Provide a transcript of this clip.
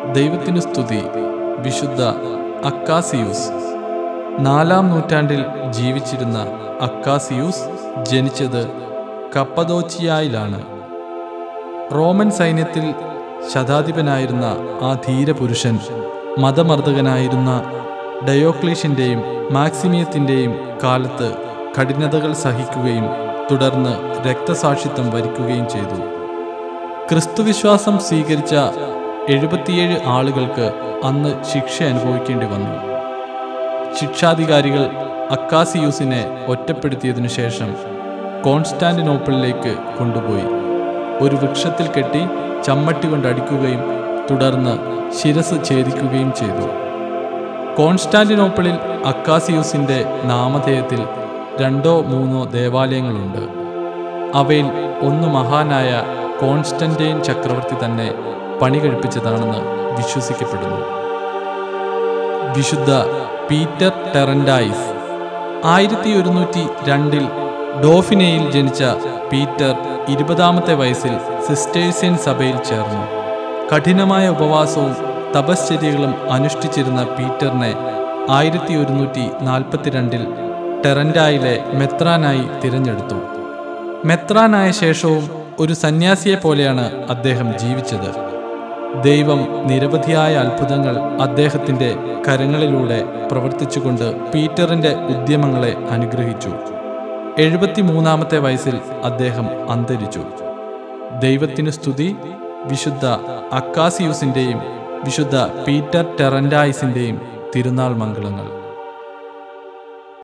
ദൈവത്തിനു സ്തുതി വിശുദ്ധ അക്കാസിയൂസ് നാലാം നൂറ്റാണ്ടിൽ ജീവിച്ചിരുന്ന അക്കാസിയൂസ് ജനിച്ചത് കപ്പദോച്ചിയായിലാണ് റോമൻ സൈന്യത്തിൽ ശതാധിപനായിരുന്ന ആ ധീരപുരുഷൻ മതമർദ്ദകനായിരുന്ന ഡയോക്ലീഷ്യൻ്റെയും മാക്സിമിയത്തിൻ്റെയും കാലത്ത് കഠിനതകൾ സഹിക്കുകയും തുടർന്ന് രക്തസാക്ഷിത്വം വരിക്കുകയും ചെയ്തു ക്രിസ്തുവിശ്വാസം സ്വീകരിച്ച എഴുപത്തിയേഴ് ആളുകൾക്ക് അന്ന് ശിക്ഷ അനുഭവിക്കേണ്ടി വന്നു ശിക്ഷാധികാരികൾ അക്കാസിയൂസിനെ ഒറ്റപ്പെടുത്തിയതിനു ശേഷം കോൺസ്റ്റാന്റിനോപ്പിളിലേക്ക് കൊണ്ടുപോയി ഒരു വൃക്ഷത്തിൽ കെട്ടി ചമ്മട്ടി കൊണ്ട് അടിക്കുകയും തുടർന്ന് ശിരസ് ഛേദിക്കുകയും ചെയ്തു കോൺസ്റ്റാന്റിനോപ്പിളിൽ അക്കാസിയൂസിന്റെ നാമധേയത്തിൽ രണ്ടോ മൂന്നോ ദേവാലയങ്ങളുണ്ട് അവയിൽ ഒന്ന് മഹാനായ കോൺസ്റ്റന്റൈൻ ചക്രവർത്തി തന്നെ പണി കഴിപ്പിച്ചതാണെന്ന് വിശ്വസിക്കപ്പെടുന്നു വിശുദ്ധ പീറ്റർ ടെറൻഡായിസ് ആയിരത്തി ഒരുന്നൂറ്റി രണ്ടിൽ ഡോഫിനയിൽ ജനിച്ച പീറ്റർ ഇരുപതാമത്തെ വയസ്സിൽ സിസ്റ്റേഴ്സ്യൻ സഭയിൽ ചേർന്നു കഠിനമായ ഉപവാസവും തപശ്ചര്യകളും അനുഷ്ഠിച്ചിരുന്ന പീറ്ററിനെ ആയിരത്തി ഒരുന്നൂറ്റി നാൽപ്പത്തിരണ്ടിൽ ടെറൻഡായിലെ മെത്രാനായി തിരഞ്ഞെടുത്തു മെത്രാനായ ശേഷവും ഒരു സന്യാസിയെ പോലെയാണ് അദ്ദേഹം ജീവിച്ചത് ദൈവം നിരവധിയായ അത്ഭുതങ്ങൾ അദ്ദേഹത്തിന്റെ കരങ്ങളിലൂടെ പ്രവർത്തിച്ചുകൊണ്ട് പീറ്ററിന്റെ ഉദ്യമങ്ങളെ അനുഗ്രഹിച്ചു എഴുപത്തിമൂന്നാമത്തെ വയസ്സിൽ അദ്ദേഹം അന്തരിച്ചു ദൈവത്തിന് സ്തുതി വിശുദ്ധ അക്കാസിയൂസിന്റെയും വിശുദ്ധ പീറ്റർ ടെറൻഡായിസിന്റെയും തിരുനാൾ മംഗളങ്ങൾ